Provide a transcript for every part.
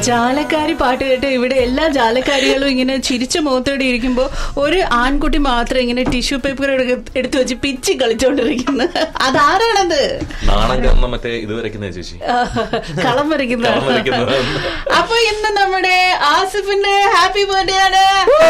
ജാലക്കാരി പാട്ട് കേട്ട് ഇവിടെ എല്ലാ ജാലക്കാരികളും ഇങ്ങനെ ചിരിച്ച മുഖത്തോടെ ഇരിക്കുമ്പോ ഒരു ആൺകുട്ടി മാത്രം ഇങ്ങനെ ടിഷ്യൂ പേപ്പർ എടുത്തു വെച്ച് പിച്ചി കളിച്ചോണ്ടിരിക്കുന്നു അതാരാണത് നാണം കന്ന മറ്റേ ഇത് വരയ്ക്കുന്ന ചേച്ചി കളം വരയ്ക്കുന്ന കളം വരയ്ക്കുന്നത്. അപ്പൊ ഇന്ന് നമ്മുടെ ആസിഫിന്റെ ഹാപ്പി ബർത്ത്ഡേ ആണ്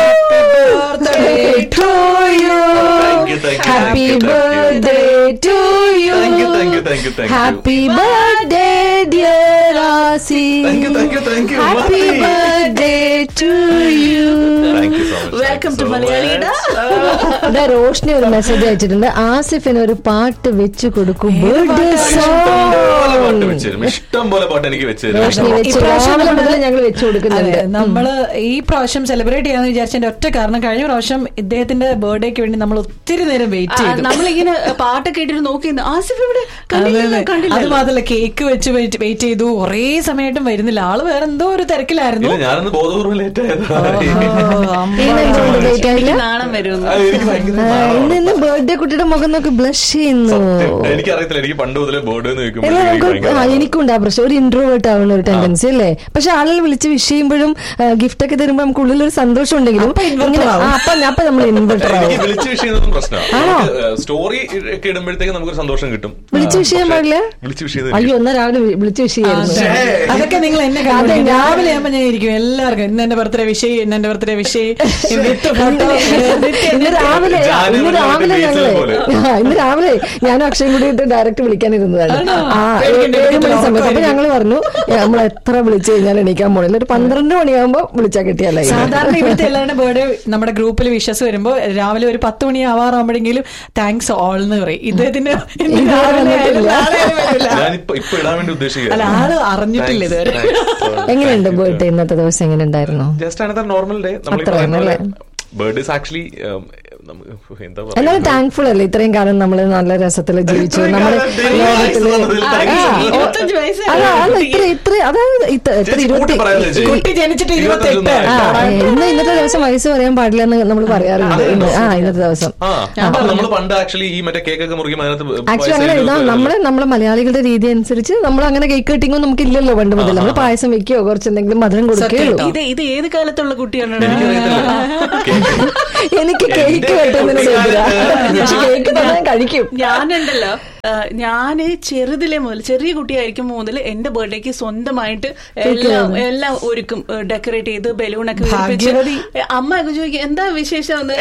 Thank you, thank you, Happy thank you, thank you. birthday to you. Thank you, thank you, thank you, thank you. Happy birthday, dear Asi. Thank you, thank you, thank you. Happy Mati. birthday to you. Thank you so much. Welcome Thank to you so മലയാളിയുടെ much. ഇവിടെ റോഷ്നി ഒരു message അയച്ചിട്ടുണ്ട് ആസിഫിന് ഒരു പാട്ട് വെച്ച് കൊടുക്കും birthday ഇഷ്ടം പോലെ പാട്ട് സോങ് വെച്ച് തരും ഇഷ്ടം പോലെ പാട്ട് എനിക്ക് വെച്ച് തരും റോഷ്നി വെച്ച് ഇപ്രാവശ്യം രാവിലെ നമ്മള് മുതൽ ഞങ്ങൾ വെച്ച് കൊടുക്കുന്നുണ്ട് അതെ, നമ്മള് ഈ പ്രാവശ്യം സെലിബ്രേറ്റ് ചെയ്യാന്ന് വിചാരിച്ചതിന്റെ ഒറ്റ കാരണം കഴിഞ്ഞ പ്രാവശ്യം ഇദ്ദേഹത്തിന്റെ ബർത്ത്ഡേക്ക് വേണ്ടി നമ്മൾ ഒത്തിരി നേരം വെയിറ്റ് ചെയ്തു നമ്മളിങ്ങനെ പാട്ട് കേട്ടിട്ട് നോക്കി നിന്ന്, ആസിഫ് ഇവിടെ അതെ, കണ്ടില്ല അതെ. കണ്ടില്ല അത് മാത്രല്ല കേക്ക് വെച്ച് വെയിറ്റ് ചെയ്തു കുറേ സമയമായിട്ടും വരുന്നില്ല ആള് വേറെ എന്തോ ഒരു തിരക്കിലായിരുന്നു ഇല്ല ഞാനൊന്ന് ബോധപൂർവ്വം ലേറ്റ് ആയതാ ഓ, അമ്മ. ഇന്ന് എന്തുകൊണ്ട് late ആയില്ല? നാണം വരുന്നു അത് എനിക്ക് ഭയങ്കര ആ, നാണമാണ്. ഇന്ന് ഇന്ന് ബർത്ത്ഡേ കുട്ടിയുടെ മുഖം നോക്കി ബ്ലഷ് ചെയ്യുന്നു സത്യം. എനിക്കറിയത്തില്ല എനിക്ക് പണ്ട് മുതലേ ബോർഡ് എന്ന് അല്ല ചോദിക്കുമ്പോൾ എനിക്ക് നമുക്ക് ഭയങ്കര ആ, നാണമാണ്. എനിക്കുണ്ട് ആ പ്രശ്നം ഒരു ഇൻട്രോവേർട്ട് ആവുന്ന ഒരു ടെൻഡൻസി അല്ലേ പക്ഷെ ആളുകൾ വിളിച്ച് വിഷ് ചെയ്യുമ്പോഴും ഗിഫ്റ്റ് ഒക്കെ തരുമ്പോൾ നമുക്ക് ഉള്ളിൽ ഒരു സന്തോഷം ഉണ്ടെങ്കിലും അപ്പൊ inverter ഇങ്ങനെ- ആവും. ആ, അപ്പൊ അപ്പൊ നമ്മൾ ഇൻവെർട്ടർ എനിക്ക് ആവും വിളിച്ച് വിഷയുന്നതും പ്രശ്നമാണ് ആണോ? സ്റ്റോറി ഒക്കെ ഇടുമ്പോഴത്തേക്ക് നമുക്കൊരു സന്തോഷം കിട്ടും വിളിച്ച് വിഷ് ചെയ്യാൻ പക്ഷേ പാടില്ല വിളിച്ച് വിഷ് ചെയ്യുന്നത് അയ്യോ എന്നാ രാവിലെ വി- വിളിച്ച് വിഷ് ചെയ്യായിരുന്നു ശ്ശേ. അതൊക്കെ നിങ്ങൾ എന്നെ കണ്ടുപിടിക്കും. രാവിലെ ആകുമ്പോ ഞാൻ ഇരിക്കും എല്ലാവർക്കും ഇന്ന് എന്റെ ബർത്ത്ഡേ വിഷയ് ഇന്ന് എന്റെ ബർത്ത്ഡേ വിഷയ് വിത്ത് ഫോട്ടോ ഇന്ന് രാവിലെ ജാനുവരി ഇന്ന് രാവിലെ ബീച്ചിലെ ഞങ്ങള് പോലെ. ആ, ഇന്ന് രാവിലെ ഞാനും അക്ഷയും കൂടി ഇട്ട് ഡയറക്റ്റ് വിളിക്കാനിരുന്നതാണ് ആണോ? ആ പേടിക്കണ്ട, ഏഴ് മണി പേടിക്കണ്ട, സമയത്ത് അപ്പൊ ഉറക്കമായിരിക്കും. ഞങ്ങൾ പറഞ്ഞു നമ്മൾ എത്ര വിളിച്ചു കഴിഞ്ഞാൽ എണീക്കാൻ പോണില്ല ഒരു പന്ത്രണ്ട് മണിയാകുമ്പോ വിളിച്ചാൽ കിട്ടിയല്ലേ സാധാരണ ഇവിടുത്തെ എല്ലാവരുടെ ബർത്ത്ഡേ നമ്മുടെ ഗ്രൂപ്പിൽ വിഷസ് വരുമ്പോ രാവിലെ ഒരു പത്ത് മണി ആവാറാകുമ്പോഴെങ്കിലും താങ്ക്സ് ഓൾ എന്ന് പറയും ഇദ്ദേഹത്തിന് ഇന്ന് ഇതുവരെ രാവിലെ ആയാലും വന്നിട്ടില്ല. നാളെ ആയാലും വരില്ല. ഞാനിപ്പോ ഇപ്പൊ ഇടാൻ വേണ്ടി അല്ല ആള് അറിഞ്ഞിട്ടില്ല ഇതുവരെ എങ്ങനെയുണ്ട് ബർത്ത്ഡേ ഇന്നത്തെ ദിവസം എങ്ങനെ ഉണ്ടായിരുന്നു ജസ്റ്റ് അനദർ നോർമൽ ഡേ നമ്മൾ അത്രയാണല്ലേ? ബർത്ത്ഡേസ് ആക്ച്വലി എന്താ എന്നാലും പറയുക താങ്ക്ഫുൾ അല്ലേ ഇത്രയും കാലം നമ്മൾ നല്ല രസത്തിൽ ജീവിച്ചു ഇത്രയും നമ്മുടെ കാലം ദൈവം ലോകത്തില് ആയുസ്സ് തന്നതിൽ ആ, thanks. ഓ, ഇരുപത്തഞ്ച് വയസ്സ് അല്ല അല്ല ഇത്ര ഇത്ര അതായത് ഇത്ര ഇത്ര ചേച്ചി ഇരുപത്തി കൂട്ടി പറയാതെ ചേച്ചി. കുട്ടി ജനിച്ചിട്ട് ഇരുപത്തൊന്ന് ഇരുപത്തെട്ട്. ആ ആയി. ഇന്ന് ഇന്നത്തെ ദിവസം വയസ്സ് പറയാൻ പാടില്ല എന്ന് നമ്മൾ പറയാറുണ്ട് ഇന്ന് ആ ഇന്നത്തെ ദിവസം ആ അപ്പൊ നമ്മള് പണ്ട് ആക്ച്വലി ഈ മറ്റേ കേക്ക് ഒക്കെ മുറിക്കുമ്പോൾ അതിനകത്ത് ആക്ച്വലി അങ്ങനെ ഇതാ നമ്മള് നമ്മളെ മലയാളികളുടെ രീതി അനുസരിച്ച് നമ്മൾ അങ്ങനെ കേക്ക് കട്ടിങ്ങോ നമുക്ക് ഇല്ലല്ലോ പണ്ട് മുതൽ നമ്മൾ പായസം വെക്കുകയോ കുറച്ച് എന്തെങ്കിലും മധുരം കൊടുക്കുകയുള്ളൂ ഇത് ഇത് ഏത് കാലത്തുള്ള കുട്ടിയാണ് എനിക്കറിയത്തില്ല കേക്ക് എനിക്ക് കേക്ക് വെട്ടുന്നതിനോട് എതിരാ പക്ഷെ കേക്ക് തന്നെ കഴിക്കും ഞാനുണ്ടല്ലോ ആ, ഞാന് ചെറുതിലെ മുതൽ ചെറിയ കുട്ടിയായിരിക്കും മുതൽ എന്റെ ബർത്ത്ഡേക്ക് സ്വന്തമായിട്ട് എല്ലാം എല്ലാം ഒരുക്കും ഡെക്കറേറ്റ് ചെയ്ത് ബലൂണൊക്കെ ഭാഗ്യവതി. അമ്മ ഒക്കെ ചോദിക്കും എന്താ വിശേഷം എന്ന്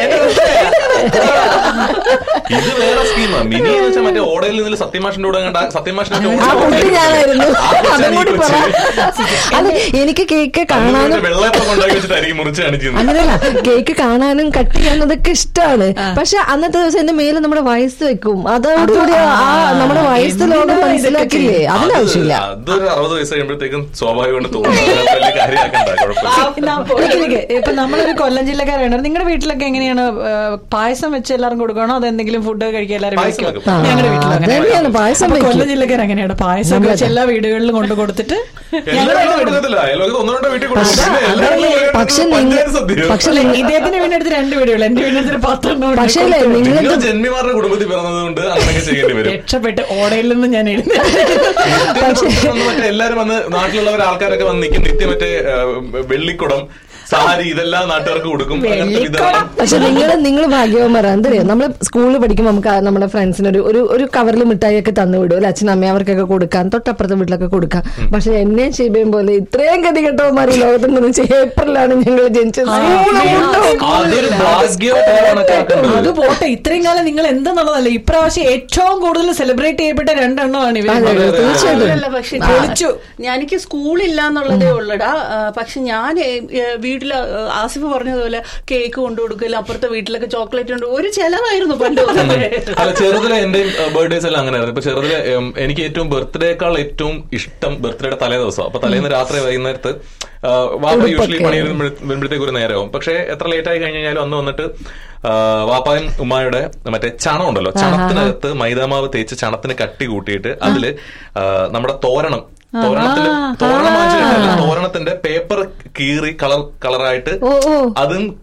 ഇത് വേറെ സ്കീമാണ് മിനി എന്ന് വെച്ചാൽ മറ്റേ ഓടയിൽ നിന്ന് സത്യമാഷിന്റെ കൂടെ കണ്ട സത്യമാഷിന്റെ ആ കുട്ടി ഞാനായിരുന്നു അതും കൂടി പറ അത് എനിക്ക് കേക്ക് കാണാനും വെള്ളയപ്പം കൊണ്ടാക്കി വെച്ചിട്ടായിരിക്കും മുറിച്ച് കാണിക്കുന്നത് അങ്ങനെയല്ല കേക്ക് കാണാനും കട്ട് ചെയ്യാനതൊക്കെ ഇഷ്ടമാണ് പക്ഷെ അന്നത്തെ ദിവസം എന്റെ മേലെ നമ്മുടെ വയസ്സ് വെക്കും അതോടുകൂടി ആ നമ്മുടെ വയസ്സ് ലോകം മനസ്സിലാക്കില്ലേ അതിന്റെ ആവശ്യമില്ല അതൊരു അറുപത് വയസ്സ് കഴിയുമ്പോഴത്തേക്കും സ്വാഭാവികമായിട്ട് തോന്നുന്നു അതിനകത്ത് വലിയ കാര്യമാക്കണ്ട കുഴപ്പമില്ല നിക്ക് നിക്ക്. ഇപ്പൊ നമ്മളൊരു കൊല്ലം ജില്ലക്കാരാണ് നിങ്ങളുടെ വീട്ടിലൊക്കെ എങ്ങനെയാണ് ആ, പായസം വെച്ച് എല്ലാവരും കൊടുക്കണോ അത് എന്തെങ്കിലും ഫുഡ് കഴിക്കാൻ എല്ലാവരും പായസം കഴിക്കും വെക്കും. ഞങ്ങളുടെ വീട്ടിൽ ആ, അതന്നെയാണ്, പായസം അപ്പൊ വെക്കും. കൊല്ലം ജില്ലക്കാർ അങ്ങനെയാണ് പായസം ഒക്കെ വെച്ച് എല്ലാ വീടുകളിലും കൊണ്ടു കൊടുത്തിട്ട് എല്ലാവരും കൊടുക്കത്തില്ല അയൽവക്കത്ത് ഒന്നോ രണ്ടോ വീട്ടിൽ കൊടുക്കും പക്ഷെ- പിന്നെ എല്ലാവരും കൊടുക്കുന്നത് പക്ഷെ നിങ്ങൾ- പഞ്ചായത്ത് സദ്യ. പക്ഷെ അല്ല, ഇദ്ദേഹത്തിന്റെ വീടിനടുത്ത് രണ്ട് വീടുകൾ എന്റെ വീടിനടുത്ത് പത്തെണ്ണം ഉണ്ട്. പക്ഷേ അല്ലേ, കൊടുത്തു. നിങ്ങൾ നിങ്ങൾ ജന്മിമാരുടെ കുടുംബത്തിൽ പിറന്നത് കൊണ്ട് അങ്ങനെയൊക്കെ ചെയ്യേണ്ടി വരും രക്ഷപ്പെട്ട് ഓടയിൽ നിന്ന് ഞാൻ എഴുതി വന്ന് മറ്റേ എല്ലാരും വന്ന് നാട്ടിലുള്ളവർ ആൾക്കാരൊക്കെ വന്ന് നിൽക്കും നിത്യം മറ്റേ ആ, വെള്ളിക്കുടം സാരി ഇതെല്ലാം നാട്ടുകാർക്ക് കൊടുക്കും അങ്ങനത്തെ വിതരണം പക്ഷെ നിങ്ങൾ നിങ്ങൾ ഭാഗ്യവന്മാരാണ് എന്തറിയോ നമ്മൾ സ്കൂളിൽ പഠിക്കുമ്പോൾ നമുക്ക് ആ നമ്മുടെ ഫ്രണ്ട്സിന് ഒരു ഒരു ഒരു കവറിൽ മിഠായി ഒക്കെ തന്നു വിടും അല്ലെ അച്ഛനും അമ്മയും അവർക്കൊക്കെ കൊടുക്കാം തൊട്ടപ്പുറത്തെ വീട്ടിലൊക്കെ കൊടുക്കാം പക്ഷെ എന്നെ ശിബയും പോലെ ഇത്രയും ഗതി കെട്ടവന്മാർ ഈ ലോകത്തുണ്ടെന്ന് വെച്ചാൽ ഏപ്രിലാണ് ഞങ്ങൾ ജനിച്ചത് അതൊരു ഭാഗ്യമായിട്ടാണ് കണക്കാക്കേണ്ടത്. അത് പോട്ടെ ഇത്രയും കാലം നിങ്ങൾ എന്തെന്നുള്ളതല്ല ഇപ്രാവശ്യം ഏറ്റവും കൂടുതൽ സെലിബ്രേറ്റ് ചെയ്യപ്പെട്ട രണ്ടെണ്ണമാണ് ഇവർ അതെ, അതെ, തീർച്ചയായിട്ടും അതല്ല പക്ഷെ പൊളിച്ചു. ഞാൻ എനിക്ക് സ്കൂളില്ല എന്നുള്ളതേ ഉള്ളടാ ആ, പക്ഷെ ഞാൻ വീട്ടില് ആസിഫ് പറഞ്ഞതുപോലെ കേക്ക് കൊണ്ടു കൊടുക്കില്ല അപ്പുറത്തെ വീട്ടിലൊക്കെ ചോക്ലേറ്റ് കൊണ്ട് ഒരു ചെലവായിരുന്നു പണ്ട് മുതലേ. അല്ല ചെറുതിലെ എന്റെയും ബർത്ത്ഡേസ് എല്ലാം അങ്ങനെ ആയിരുന്നു ഇപ്പൊ ചെറുതിലെ ഉം, എനിക്ക് ഏറ്റവും ബർത്ത്ഡേക്കാൾ ഏറ്റവും ഇഷ്ടം ബർത്ത്ഡേയുടെ തലേ ദിവസം അപ്പൊ തലേന്ന് രാത്രി വൈകുന്നേരത്ത് ആ, വാപ്പ യൂഷ്വലി പണി വരുമ്പോഴത്തേക്ക് ഒരു നേരമാവും പക്ഷെ എത്ര ലേറ്റ് ആയി കഴിഞ്ഞ് കഴിഞ്ഞാലും അന്ന് വന്നിട്ട് ആ, വാപ്പായും ഉമ്മായുടെ മറ്റേ ചണം ഉണ്ടല്ലോ ചണത്തിനകത്ത് മൈദാമാവ് തേച്ച് ചണത്തിന് കട്ടി കൂട്ടിയിട്ട് അതില് ആ, നമ്മുടെ തോരണം തോരണത്തിന്റെ തോരണം വാങ്ങിച്ചിട്ടില്ല തോരണത്തിന്റെ പേപ്പർ കീറി കളർ കളറായിട്ട് ഓ, ഓ. അതും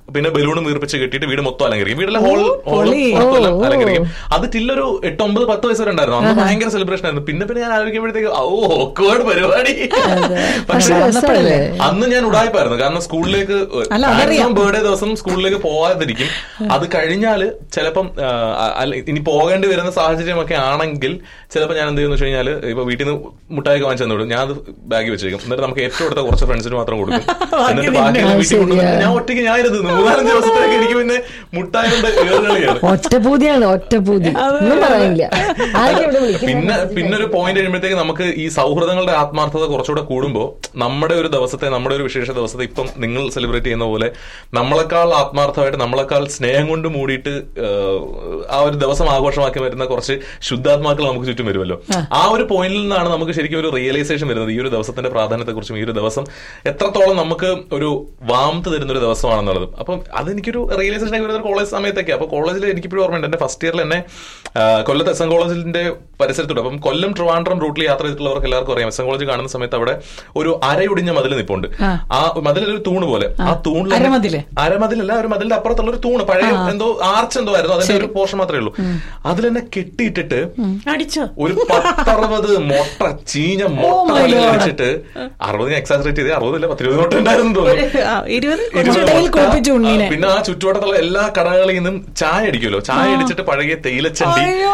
പിന്നെ ബലൂണും വീർപ്പിച്ച് കെട്ടിയിട്ട് വീട് മൊത്തം അലങ്കരിക്കും വീട്ടിലെ ഹോൾ ഹോളും പൊളി. മൊത്തം അലങ്കരിക്കും അത് ടില്ലൊരു എട്ട് ഒമ്പത് പത്ത് വയസ്സ് വരെ ഉണ്ടായിരുന്നു അന്ന് ഭയങ്കര സെലിബ്രേഷൻ ആയിരുന്നു പിന്നെ പിന്നെ ഞാൻ ആലോചിക്കുമ്പോഴത്തേക്ക് ഓ ഓക്കേഡ് പരിപാടി പക്ഷെ രസമല്ലേ? അന്ന് ഞാൻ ഉടായ്പായിരുന്നു കാരണം സ്കൂളിലേക്ക് അല്ല, അതറിയാം. ബർത്ത്ഡേ ദിവസം സ്കൂളിലേക്ക് പോവാതിരിക്കും അത് കഴിഞ്ഞാല് ചിലപ്പം ആ, അല്ല, ഇനി പോകേണ്ടി വരുന്ന സാഹചര്യമൊക്കെ ആണെങ്കിൽ ചിലപ്പോൾ ഞാൻ എന്ത് ചെയ്യുന്ന വെച്ച് കഴിഞ്ഞാൽ ഇപ്പൊ വീട്ടിൽ നിന്ന് മുട്ടായി വാങ്ങിച്ചു തന്നോടും ഞാൻ അത് ബാഗിൽ വെച്ചേക്കും എന്നിട്ട് നമുക്ക് ഏറ്റവും അടുത്ത കുറച്ച് ഫ്രണ്ട്സിന് മാത്രം കൊടുക്കും എന്നിട്ട് ബാക്കി ആ, വീട്ടിൽ കൊണ്ടുവന്നിട്ട് ശരിയാ. ഞാൻ ഒറ്റയ്ക്ക് ഞാൻ ഇരുന്നു മൂന്നാലഞ്ച് ദിവസത്തേക്ക് എനിക്ക് പിന്നെ മുട്ടായി കൊണ്ട് ഏറുകളിയാണ് ഒറ്റപൂതിയാണ് ഒറ്റപൂതി ഒന്നും പറയാനില്ല ആരും ഇവിടെ വിളിക്കും പിന്നെ പിന്നെ ഒരു പോയിന്റ് കഴിയുമ്പോഴത്തേക്ക് നമുക്ക് ഈ സൗഹൃദങ്ങളുടെ ആത്മാർത്ഥത കുറച്ചുകൂടെ കൂടുമ്പോൾ നമ്മുടെ ഒരു ദിവസത്തെ നമ്മുടെ ഒരു വിശേഷ ദിവസത്തെ ഇപ്പം നിങ്ങൾ സെലിബ്രേറ്റ് ചെയ്യുന്ന പോലെ നമ്മളെക്കാൾ ആത്മാർത്ഥമായിട്ട് നമ്മളെക്കാൾ സ്നേഹം കൊണ്ട് മൂടിയിട്ട് ഏഹ്, ആ ഒരു ദിവസം ആഘോഷമാക്കി വരുന്ന കുറച്ച് ശുദ്ധാത്മാക്കൾ നമുക്ക് ചുറ്റും വരുമല്ലോ ആ ഒരു പോയിന്റിൽ നിന്നാണ് നമുക്ക് ശരിക്കും ഒരു റിയലൈസേഷൻ വരുന്നത് ഈ ഒരു ദിവസത്തിന്റെ പ്രാധാന്യത്തെ കുറിച്ചും ഈ ഒരു ദിവസം എത്രത്തോളം നമുക്ക് ഒരു വാമത്ത് തരുന്ന ഒരു ദിവസമാണെന്നുള്ളത് അപ്പം അതെനിക്കൊരു റിയലൈസേഷൻ ആയി വരുന്നത് കോളേജ് സമയത്തൊക്കെ അപ്പൊ കോളേജിൽ എനിക്കിപ്പോഴും ഓർമ്മയുണ്ട് എന്റെ ഫസ്റ്റ് ഇയറിൽ എന്നെ ആ, കൊല്ലത്ത് എസ് എൻ കോളേജിന്റെ പരിസരത്തൂടെ അപ്പം കൊല്ലം ട്രിവാൻഡ്രം റൂട്ടിൽ യാത്ര ചെയ്തിട്ടുള്ളവർക്ക് എല്ലാവർക്കും അറിയാം എസ് എൻ കോളേജ് കാണുന്ന സമയത്ത് അവിടെ ഒരു അരയൊടിഞ്ഞ മതിൽ നിപ്പുണ്ട് ആ മതിലൊരു തൂണ് പോലെ ആ തൂണിൽ അരമതില്? അരമതിലല്ല ഒരു മതിലിന്റെ അപ്പുറത്തുള്ള ഒരു തൂണ് പഴയ എന്തോ ആർച്ച് എന്തോ ആയിരുന്നു അതിന്റെ ഒരു പോർഷൻ മാത്രമേ ഉള്ളൂ അതിൽ തന്നെ കെട്ടിയിട്ടിട്ട് അടിച്ചോ ഒരു പത്തറുപത് മൊട്ട ചീഞ്ഞ മൊട്ട my വലിയ God. വെച്ചിട്ട് അറുപത് എക്സാസറേറ്റ് ചെയ്ത് അറുപതില്ല പത്തിരുപത് മൊട്ട ഉണ്ടായിരുന്നു തോന്നുന്നു ഒരു, ആ, ഇരുപത് ഇരുപത് മുട്ടയിൽ മൊട്ട. കുളിപ്പിച്ച ഉണ്ണീനെ. ആ, പിന്നെ ആ ചുറ്റുവട്ടത്തുള്ള എല്ലാ കടകളിൽ നിന്നും ചായ അടിക്കുമല്ലോ ചായ അടിച്ചിട്ട് പഴകിയ തേയിലച്ചണ്ടി അയ്യോ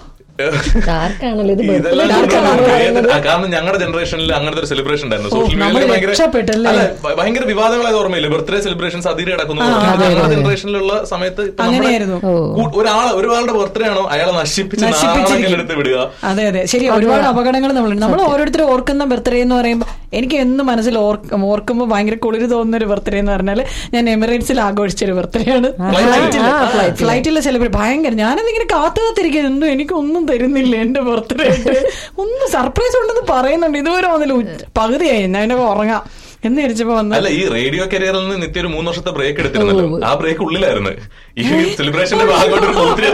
ആർക്കാണല്ലോ ഇത് ഇതെല്ലാം birthday കൊണ്ടുവന്ന് ആർക്കാണ് ഏത്- ആ, കാരണം ഞങ്ങളുടെ ജനറേഷനിൽ അങ്ങനത്തെ ഒരു സെലിബ്രേഷൻ ഉണ്ടായിരുന്നു ഓ, സോഷ്യൽ നമ്മള് മീഡിയയിൽ ഭയങ്കര രക്ഷപ്പെട്ടല്ലേ? അല്ല, ഭ- ഭയങ്കര വിവാദങ്ങളായത് ഓർമ്മയില്ല ബർത്ത്ഡേ സെലിബ്രേഷൻസ് അതിരി കിടക്കുന്നു ഞങ്ങളുടെ ജനറേഷനിലുള്ള സമയത്ത് ഇപ്പൊ നമ്മുടെ അങ്ങനെയായിരുന്നു. കൂ- ഒരാള് ഒരാളുടെ ബർത്ത്ഡേ ആണോ അയാളെ നശിപ്പിച്ച് നശിപ്പിച്ചിരിക്കും. എടുത്ത് വിടുക അതെ അതെ ശരി ഒരുപാട് അപകടങ്ങൾ നമ്മളുണ്ട് നമ്മൾ ഓരോരുത്തരും ഓർക്കുന്ന ബർത്ത്ഡേ എന്ന് പറയുമ്പോൾ എനിക്ക് എന്നും മനസ്സിൽ ഓർക്കും ഓർക്കുമ്പോൾ ഭയങ്കര കുളിര് തോന്നുന്ന ഒരു ബർത്ത്ഡേ എന്ന് പറഞ്ഞാൽ ഞാൻ എമിറേറ്റ്സിൽ ആഘോഷിച്ച ഒരു ബർത്ത്ഡേ ആണ് ഫ്ലൈറ്റില്? ആ, ഫ്ലൈറ്റില്. ഫ്ലൈറ്റിലെ സെലിബ്രേറ്റ് ഭയങ്കര ഞാനതിങ്ങനെ കാത്തു കാത്തിരിക്കുന്നത് ഒന്നും എനിക്കൊന്നും തരുന്നില്ല എന്റെ ബർത്ത്ഡേ ഒന്നും സർപ്രൈസ് ഉണ്ടെന്ന് പറയുന്നുണ്ട് ഇതുവരെ വന്നില്ല ഉച്ച- പകുതിയായി ഞാൻ അതിനൊക്കെ ഉറങ്ങാം എന്ന് വിചാരിച്ചപ്പോ വന്ന് അല്ല ഈ റേഡിയോ കരിയറിൽ നിന്ന് നിത്യ ഒരു മൂന്ന് വർഷത്തെ ബ്രേക്ക് എടുത്തിരുന്നല്ലോ ആ ബ്രേക്ക് ഉള്ളിലായിരുന്നു ഈ സെലിബ്രേഷന്റെ ഭാഗമായിട്ട് ഒരു പൂത്തിരി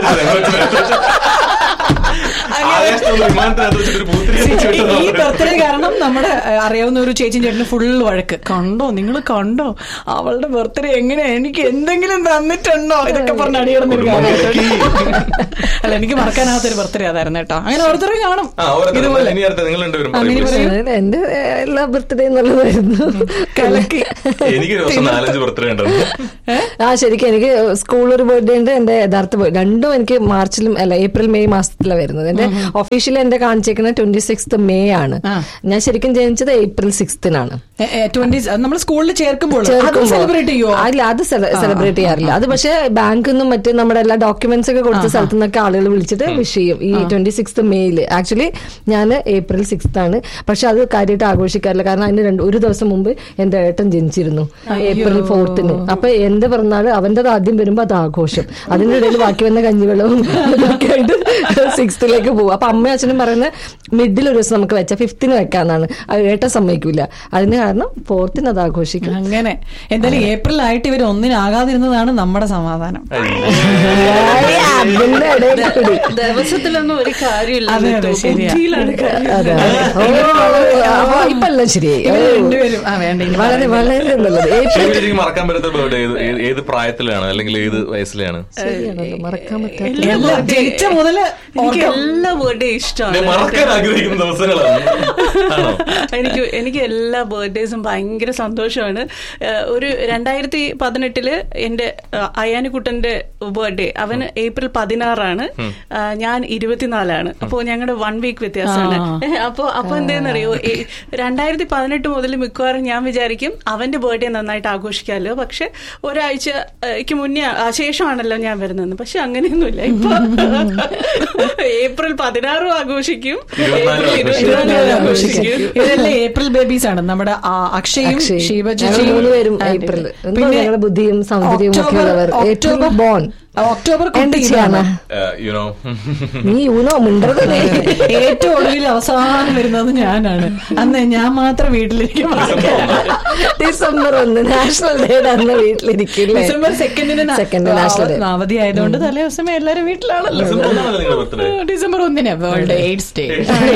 ആകാശത്തുള്ള വിമാനത്തിനകത്ത് വെച്ചിട്ട് ഒരു പൂത്തിരി വെച്ച് ഈ- ഈ വിട്ടതാണ്. ബർത്ത്ഡേ കാരണം നമ്മുടെ ഏഹ്, അറിയാവുന്ന ഒരു ചേച്ചിയും ചേട്ടന് ഫുൾ വഴക്ക് കണ്ടോ നിങ്ങൾ കണ്ടോ അവളുടെ ബർത്ത്ഡേ എങ്ങനെയാ എനിക്ക് എന്തെങ്കിലും തന്നിട്ടുണ്ടോ ഇതൊക്കെ പറഞ്ഞ് അടിയിടുന്നൊരു കുടുംബം കാര്യം അല്ല എനിക്ക് മറക്കാനാകാത്തൊരു ബർത്ത്ഡേ അതായിരുന്നു കേട്ടോ അങ്ങനെ ഓരോരുത്തരും കാണും ആ ഓരോരുത്തർ ഇതുപോലെ ഇനി അടുത്ത നിങ്ങൾ രണ്ടുപേരും ആ, നീ പറയൂ, please. പറയൂ. എന്റെ എല്ലാ ബർത്ത്ഡേ എന്നുള്ളതായിരുന്നു കലക്കി എനിക്ക് ഒരു ദിവസം നാലഞ്ച് ബർത്ത്ഡേ ഉണ്ടായിരുന്നു ആ ശരിക്കും എനിക്ക് സ്കൂൾ ഒരു ബർത്ത്ഡേ ഉണ്ട് എന്റെ യഥാർത്ഥ birthday. രണ്ടും എനിക്ക് മാർച്ചിലും അല്ല ഏപ്രിൽ മെയ് മാസത്തിലാണ് വരുന്നത് എന്റെ ഒഫീഷ്യലി എന്റെ കാണിച്ചേക്കുന്നത് ട്വന്റി സിക്സ് മെയ് ആണ് ആ. ഞാൻ ശരിക്കും ജനിച്ചത് ഏപ്രിൽ സിക്സ്തിനാണ് ട്വന്റി നമ്മൾ സ്കൂളിൽ ചേർക്കുമ്പോൾ അത് ചേർക്കുമ്പോ- സെലിബ്രേറ്റ് ചെയ്യുമോ അല്ല അത് സെലിബ്രേറ്റ് ചെയ്യാറില്ല അത് പക്ഷേ ബാങ്കിൽ നിന്നും മറ്റേ നമ്മുടെ എല്ലാ ഡോക്യുമെന്റ്സ് ഒക്കെ കൊടുത്ത സ്ഥലത്തു നിന്നൊക്കെ ആളുകൾ വിളിച്ചിട്ട് വിഷ് ചെയ്യും ഈ ട്വന്റി സിക്സ് മെയ്യില് ആക്ച്വലി ഞാൻ ഏപ്രിൽ സിക്സ് ആണ് പക്ഷെ അത് കാര്യമായിട്ട് ആഘോഷിക്കാറില്ല കാരണം അതിന് രണ്ട് ഒരു ദിവസം മുമ്പ് എന്റെ ഏട്ടൻ ജനിച്ചിരുന്നു ഏപ്രിൽ ഫോർത്തിന് അപ്പൊ എന്റെ പിറന്നാള് അവന്റെ ആദ്യം വരുമ്പോ അത് ആഘോഷം അതിന്റെ ഇടയിൽ ബാക്കി വന്ന കഞ്ഞിവെള്ളവും ഇതൊക്കെ ആയിട്ട് സിക്സ്ത്തിലേക്ക് പോകും അപ്പൊ അമ്മയും അച്ഛനും പറയുന്ന മിഡിൽ ഒരു ദിവസം നമുക്ക് വെച്ചാൽ ഫിഫ്ത്തിന് വെക്കാന്നാണ് അത് ഏട്ടൻ സമ്മതിക്കൂല അതിന് കാരണം ഫോർത്തിന് അത് ആഘോഷിക്കും അങ്ങനെ എന്തായാലും ഏപ്രിൽ ആയിട്ട് ഇവർ ഒന്നിനാകാതിരുന്നതാണ് നമ്മുടെ സമാധാനം ഏയ്, അതിന്റെ ഇടയിൽ കൂടി ദിവസത്തിലൊന്നും ഒരു കാര്യമില്ല അതെ, അതെ, ശരിയാ. ബുദ്ധിയിലാണ് കാര്യം അതെ ഓ, അപ്പൊ ഇപ്പൊ എല്ലാം ശരിയായി ഇവര് ഓ, രണ്ടുപേരും ആ വേണ്ട ഇനി വളരെ വളരെ നല്ലത് ഏപ്രിൽ ശരിക്കും മറക്കാൻ പറ്റാത്ത ബർത്ത്ഡേ ഏത് ഏത്- ഏത് പ്രായത്തിലാണ് അല്ലെങ്കിൽ ഏത് വയസ്സിലാണ് ശരിയാണല്ലോ മറക്കാൻ പറ്റാത്ത എല്ലാ എല്ലാം birthday- ജനിച്ച മുതല് എനിക്ക് ഓർക്കാം. എല്ലാ ബർത്ത്ഡേ ഞാൻ ഇഷ്ടമാണ് മറക്കാൻ ആഗ്രഹിക്കുന്ന ദിവസങ്ങളാണ് ആണോ എനിക്ക് എനിക്ക് എല്ലാ ബർത്ത്ഡേസും ഭയങ്കര സന്തോഷമാണ് ഏഹ് ഒരു രണ്ടായിരത്തി പതിനെട്ടില് എന്റെ ഏഹ് അയാനുകുട്ടന്റെ ബർത്ത്ഡേ അവന് ഏപ്രിൽ പതിനാറാണ് ആഹ് ഞാൻ ഇരുപത്തിനാലാണ് അപ്പോ ഞങ്ങളുടെ വൺ വീക്ക് വ്യത്യാസമാണ് ഏഹ് അപ്പോ അപ്പൊ എന്തേന്നറിയോ ഈ രണ്ടായിരത്തി പതിനെട്ട് മുതൽ മിക്കവാറും ഞാൻ വിചാരിക്കും അവന്റെ ബർത്ത്ഡേ നന്നായിട്ട് ആഘോഷിക്കാമല്ലോ പക്ഷെ ഒരാഴ്ചക്ക് മുന്നേ ആ, ശേഷമാണല്ലോ ഞാൻ വരുന്നത് പക്ഷെ അങ്ങനെയൊന്നുമില്ല ഇപ്പൊ ഏപ്രിൽ പതിനാറും ആഘോഷിക്കും ഇരുപത്തിനാലും ഏപ്രിൽ ആഘോഷിക്കും. ഇരുപത്തിനാലും ആഘോഷിക്കും. ആഘോഷിക്കും ഇവരെല്ലാം ഏപ്രിൽ ബേബീസ് ആണ് നമ്മുടെ ആ, അക്ഷയും അക്ഷയ്. ശിവ ഞങ്ങൾ മൂന്നുപേരും ഏപ്രിൽ എന്തോ ഞങ്ങളുടെ ബുദ്ധിയും സൗന്ദര്യവും ഒക്കെ ഉള്ളവർ ഏപ്രിൽ ബോൺ ഒക്ടോബർ എന്ത് കുട്ടി ചെയ്യാനാ ഇതാണ്. യുനോ നീ ഊനോ മിണ്ടരുതേ ഏറ്റവും ഒടുവിൽ അവസാനം വരുന്നത് ഞാനാണ് അന്ന് ഞാൻ മാത്രം വീട്ടിലിരിക്കും ഡിസംബർ ഒന്ന് നാഷണൽ ഡേയുടെ അന്ന് വീട്ടിലിരിക്കില്ലേ ഡിസംബർ സെക്കൻഡിന് സെക്കൻഡ് നാഷണൽ ഡേ അവധി ആയതുകൊണ്ട് തലേ ദിവസം എല്ലാരും വീട്ടിലാണല്ലോ നിങ്ങളുടെ ബർത്ത്ഡേ ഡിസംബർ ഒന്നിന് വേൾഡ് എയ്ഡ്സ് ഡേ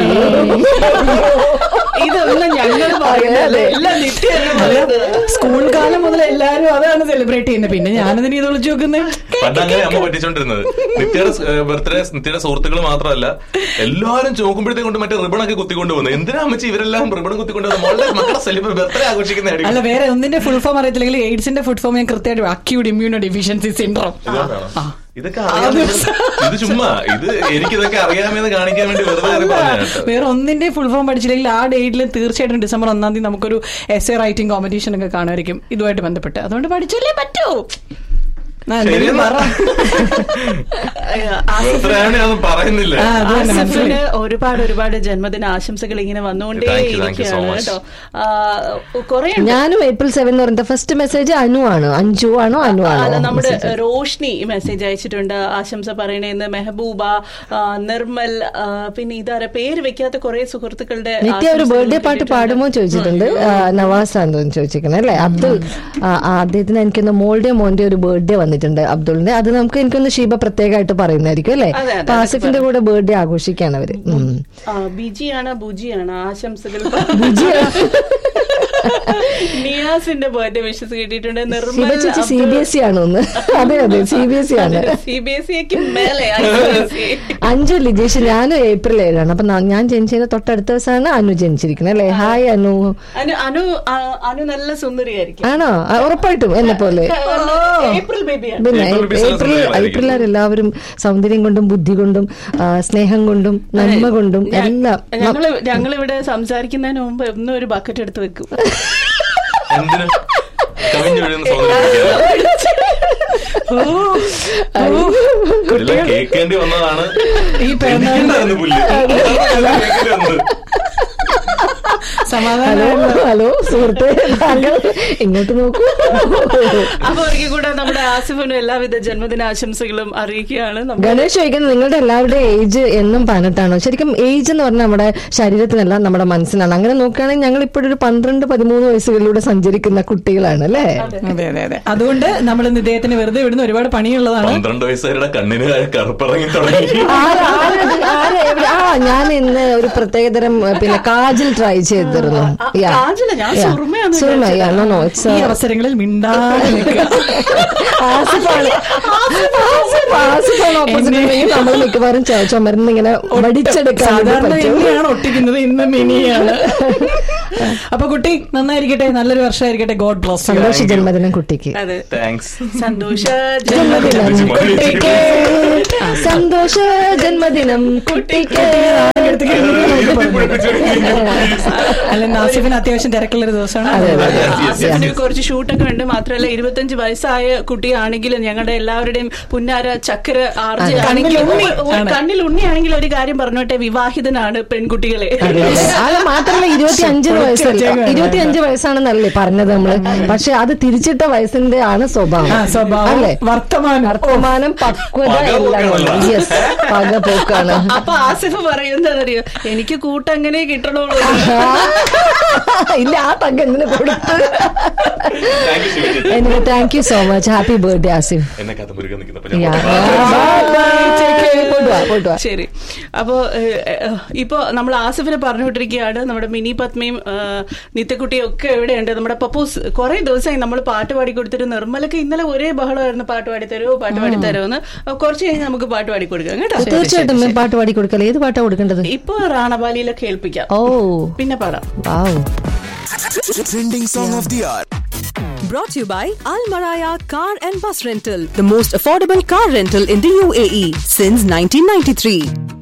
ഇതൊന്നും ഞങ്ങൾ പറയുന്നത് എല്ലാം നിത്യാണ് പറയുന്നത് സ്കൂൾ കാലം മുതൽ എല്ലാരും അതാണ് സെലിബ്രേറ്റ് ചെയ്യുന്നത് പിന്നെ ഞാനതിന് ഇത് വിളിച്ചു നോക്കുന്നത് പണ്ട് അങ്ങനെ അമ്മ പറ്റിച്ചോണ്ടിരുന്നത് നിത്യയുടെ ബർത്ത്ഡേ നിത്യയുടെ സുഹൃത്തുക്കൾ മാത്രമല്ല എല്ലാവരും ചോക്കുമ്പോഴത്തേക്ക് കൊണ്ട് മറ്റേ റിബൺ ഒക്കെ കുത്തിക്കൊണ്ട് പോകുന്നത് എന്തിനാ അമ്മച്ചി ഇവരെല്ലാം റിബൺ കുത്തിക്കൊണ്ട് പോകുന്നത് മോളുടെ മക്കളെ സെലിബ്രേറ്റ് ബർത്ത്ഡേ ആഘോഷിക്കുന്ന അല്ല വേറെ ഒന്നിന്റെ ഫുൾ ഫോം അറിയത്തില്ലെങ്കിൽ എയ്ഡ്സിന്റെ ഫുൾ ഫോം ഞാൻ കൃത്യമായിട്ട് അക്യൂഡ് ഇമ്മ്യൂണോ ഡെഫിഷ്യൻസി സിൻഡ്രോം ഇതൊക്കെ അറിയാം ഇത് ചുമ്മാ ഇത് എനിക്കിതൊക്കെ അറിയാമെന്ന് കാണിക്കാൻ വേണ്ടി വെറുതെ കയറി പറഞ്ഞതാണ് കേട്ടോ. വേറെ ഒന്നിന്റെ ഫുൾ ഫോം പഠിച്ചില്ലെങ്കിൽ ആ ഡേറ്റിൽ തീർച്ചയായിട്ടും ഡിസംബർ ഒന്നാം തീയതി നമുക്കൊരു എസ് എ റൈറ്റിംഗ് കോമ്പറ്റീഷൻ ഒക്കെ കാണുമായിരിക്കും ഇതുമായിട്ട് ബന്ധപ്പെട്ട് അതുകൊണ്ട് പഠിച്ചല്ലേ പറ്റൂ ആ, എന്തെങ്കിലും പറ. ബർത്ത്ഡേ ആണ് ഞാൻ പറയുന്നില്ല ആ, അത് തന്നെ ആസിഫിന് മനസ്സിലായി. ഒരുപാട് ഒരുപാട് ജന്മദിന ആശംസകൾ ഇങ്ങനെ വന്നുകൊണ്ടേ Thank you, thank you so ഇരിക്കുകയാണ് much. കേട്ടോ കുറെ ഞാനും ഏപ്രിൽ സെവൻ എന്ന് പറയുന്നത് ഫസ്റ്റ് മെസ്സേജ് അനു ആണ് അഞ്ചു ആണോ അനു അല്ല ആണോ നമ്മുടെ റോഷ്നി മെസ്സേജ് അയച്ചിട്ടുണ്ട് ആശംസ പറയണേന്ന് മെഹബൂബ ആ, നിർമ്മൽ ആ, പിന്നെ ഇതാര പേര് വെക്കാത്ത കുറെ സുഹൃത്തുക്കളുടെ നിത്യ ഒരു ആശംസകൾ ബർത്ത്ഡേ പാട്ട് കിട്ടിയിട്ടുണ്ട്. പാടുമോ ചോദിച്ചിട്ടുണ്ട് ആ, നവാസ് ആണെന്ന് ചോദിച്ചിരിക്കുന്നത് അല്ലെ അബ്ദുൾ ആ, ആ, അദ്ദേഹത്തിന് എനിക്കൊന്ന് മോളുടെ മോന്റെ ഒരു ബർത്ത്ഡേ വന്നിട്ടുണ്ട് അബ്ദുളിന്റെ അത് നമുക്ക് എനിക്കൊന്ന് ഷീബ പ്രത്യേകമായിട്ട് പറയുന്നതായിരിക്കും അല്ലെ അതെ, അതെ, അപ്പൊ ആസിഫിന്റെ കൂടെ ബർത്ത്ഡേ ആഘോഷിക്കാണ് അവര് ഉം. ആ, ബിജിയാണ് ബുജിയാണ് ആശംസകൾ നിയാസിന്റെ ബർത്ത്ഡേ വിഷസ് കിട്ടിയിട്ടുണ്ട് ശിവ നിർമ്മൽ ചേച്ചി സി ബി എസ് സി ആണ് ഒന്ന് അതെ അതെ സി ബി എസ് സി ആണ് സി ബി എസ് സിക്ക് മേലെ ICSE. അഞ്ചു ലിജേഷ് ഞാനും ഏപ്രിൽ ഏഴാണ് അപ്പൊ ന- ഞാൻ ജനിച്ചതിന് തൊട്ടടുത്ത ദിവസമാണ് അനു ജനിച്ചിരിക്കുന്നത് അല്ലെ ഹായ് അനു അനു അനു ആ, അനു നല്ല സുന്ദരിയായിരിക്കും ആണോ ആ, ഉറപ്പായിട്ടും എന്നെ പോലെ ഏപ്രിൽ ബേബിയാണ് പിന്നെ ഏപ്രിൽ ബിസിനസ് ഏപ്രിൽ ഉള്ളവരായിരിക്കും. ഏപ്രിലാർ എല്ലാവരും സൗന്ദര്യം കൊണ്ടും ബുദ്ധി കൊണ്ടും ആ, സ്നേഹം കൊണ്ടും നന്മ കൊണ്ടും എല്ലാം ഞങ്ങള് ഞങ്ങളിവിടെ സംസാരിക്കുന്നതിന് മുമ്പ് എന്നും ഒരു ബക്കറ്റ് എടുത്ത് വെക്കും എന്തിന് കവിഞ്ഞു വീഴുന്ന സൗന്ദര്യം എല്ലാം കേൾക്കേണ്ടി വന്നതാണ് ഈ പിറന്നാളിന് എന്തായിരുന്നു പുല്ല് അതെല്ലാം കേൾക്കേണ്ടി വന്നത്. സമാധാനം ഹലോ ഹലോ സുഹൃത്തെ താങ്കൾ ഇങ്ങോട്ട് നോക്കൂ അപ്പൊ ഒരിക്കൽ കൂടെ നമ്മുടെ ആസിഫിനും എല്ലാവിധ ജന്മദിന ആശംസകളും അറിയിക്കുകയാണ് നമ്മൾ ഗണേഷ് ചോദിക്കുന്നത് നിങ്ങളുടെ എല്ലാവരുടെയും ഏജ് എന്നും പതിനെട്ടാണോ ശരിക്കും ഏജ് എന്ന് പറഞ്ഞാൽ നമ്മുടെ ശരീരത്തിനല്ല നമ്മുടെ മനസ്സിനാണ് അങ്ങനെ നോക്കുകയാണെങ്കിൽ ഞങ്ങൾ ഇപ്പോഴൊരു പന്ത്രണ്ട് പതിമൂന്ന് വയസ്സുകളിലൂടെ സഞ്ചരിക്കുന്ന കുട്ടികളാണ് അല്ലേ അതെ അതെ അതെ അതുകൊണ്ട് നമ്മൾ ഇന്ന് ഇദ്ദേഹത്തിന് വെറുതെ വിടുന്ന ഒരുപാട് പണിയുള്ളതാണ് പന്ത്രണ്ട് വയസ്സുകാരുടെ കണ്ണിന് കറുപ്പിറങ്ങി തുടങ്ങി ആരാ- ആരാ- ആരാ എവിടെ- ആ ഞാൻ ഇന്ന് ഒരു പ്രത്യേകതരം ഏ, പിന്നെ കാജൽ ട്രൈ ചെയ്തിരുന്നു ആ, Yeah. കാജല? ഞാൻ Yeah. സുറുമയാന്ന് സുറുമ, വിചാരിച്ചതാ. yeah. No, no, it's, ഈ uh, അവസരങ്ങളിൽ മിണ്ടാതെ നിൽക്കുക ആസിഫാണ് ആസിഫ് ആസിഫാണ് ഓപ്പോസിറ്റ് ഉണ്ടെങ്കിൽ നമ്മൾ മിക്കവാറും ചു- ചുമരുന്ന് ഇങ്ങനെ വടിച്ചെടുക്കാൻ സാധാരണ പറ്റും എന്നെയാണ് ഒട്ടിക്കുന്നത് ഇന്ന് മിനിയാണ് അപ്പൊ കുട്ടി നന്നായിരിക്കട്ടെ നല്ലൊരു വർഷമായിരിക്കട്ടെ ഗോഡ് ബ്ലസ് സന്തോഷ ജന്മദിനം കുട്ടിക്ക് അതെ താങ്ക്സ് സന്തോഷ ജന്മദിനം ജന്മദിനം കുട്ടിക്ക് സന്തോഷ ജന്മദിനം കുട്ടിക്ക് അല്ല നാസിഫിന് അത്യാവശ്യം തിരക്കുള്ള ഒരു ദിവസമാണ് അതെ, അതെ. Yes, yes, yes, ആസിഫിന് yes. കുറച്ച് ഷൂട്ടൊക്കെ ഉണ്ട് മാത്രമല്ല ഇരുപത്തഞ്ച് വയസ്സായ കുട്ടിയാണെങ്കിലും ഞങ്ങളുടെ എല്ലാവരുടെയും പുന്നാര ചക്കര ആർജി അതെ. ആണെങ്കിലും കണ്ണിൽ ഉണ്ണി ഒരു- ആണ്. കണ്ണിൽ ഉണ്ണിയാണെങ്കിൽ ഒരു കാര്യം പറഞ്ഞോട്ടെ വിവാഹിതനാണ് പെൺകുട്ടികളെ അത് മാത്രമല്ല ഇരുപത്തി അഞ്ച് വയസ്സല്ല ഇരുപത്തി അഞ്ച് വയസ്സാണെന്നല്ലേ പറഞ്ഞത് നമ്മള് പക്ഷെ അത് തിരിച്ചിട്ട വയസ്സിന്റെ ആണ് സ്വഭാവം ആ, സ്വഭാവം അല്ലേ വർത്തമാനം വർത്തമാനം പക്വത പക എല്ലാം പോക്കാണല്ലോ. യെസ് പക പോക്കാണ് അപ്പൊ ആസിഫ് പറയുന്നതറിയോ എനിക്ക് കൂട്ടങ്ങനെ കിട്ടണുള്ളൂ ഇല്ല ആ പക എന്തിനു കൊടുത്ത് thank you Shivaji anyway thank you so much happy birthday Asif എന്നെ കഥമുരുക്കാൻ നിൽക്കുന്നപ്പോ Yeah. ഞാൻ Bye, bye. പോയിട്ട് വാ, പോയിട്ട് വാ. ശരി അപ്പോ ഏഹ്, ഏഹ്, ഇപ്പോ നമ്മൾ ആസിഫിനെ പറഞ്ഞുകൊണ്ടിരിക്കുകയാണ് നമ്മുടെ മിനി പത്മയും ഏഹ്, നിത്യക്കുട്ടിയും ഒക്കെ എവിടെയുണ്ട് നമ്മുടെ പപ്പൂസ് കുറെ ദിവസമായി നമ്മൾ പാട്ട് പാടി കൊടുത്തിട്ട് നിർമ്മലൊക്കെ ഇന്നലെ ഒരേ ബഹളമായിരുന്നു പാട്ട് പാടി തരുമോ പാട്ട് പാടി തരുമോ എന്ന് കുറച്ച് കഴിഞ്ഞ് നമുക്ക് പാട്ട് പാടി കൊടുക്കാം കേട്ടോ തീർച്ചയായിട്ടും പാട്ട് പാടി കൊടുക്കല്ലേ ഏത് പാട്ടാ കൊടുക്കേണ്ടത് ഇപ്പൊ റാണബാലിയിലെ കേൾപ്പിക്കാം ഓ പിന്നെ പാടാം വാവ് Trending song of the hour. Brought to you by Al Maraya Car and Bus Rental, the most affordable car rental in the UAE since 1993.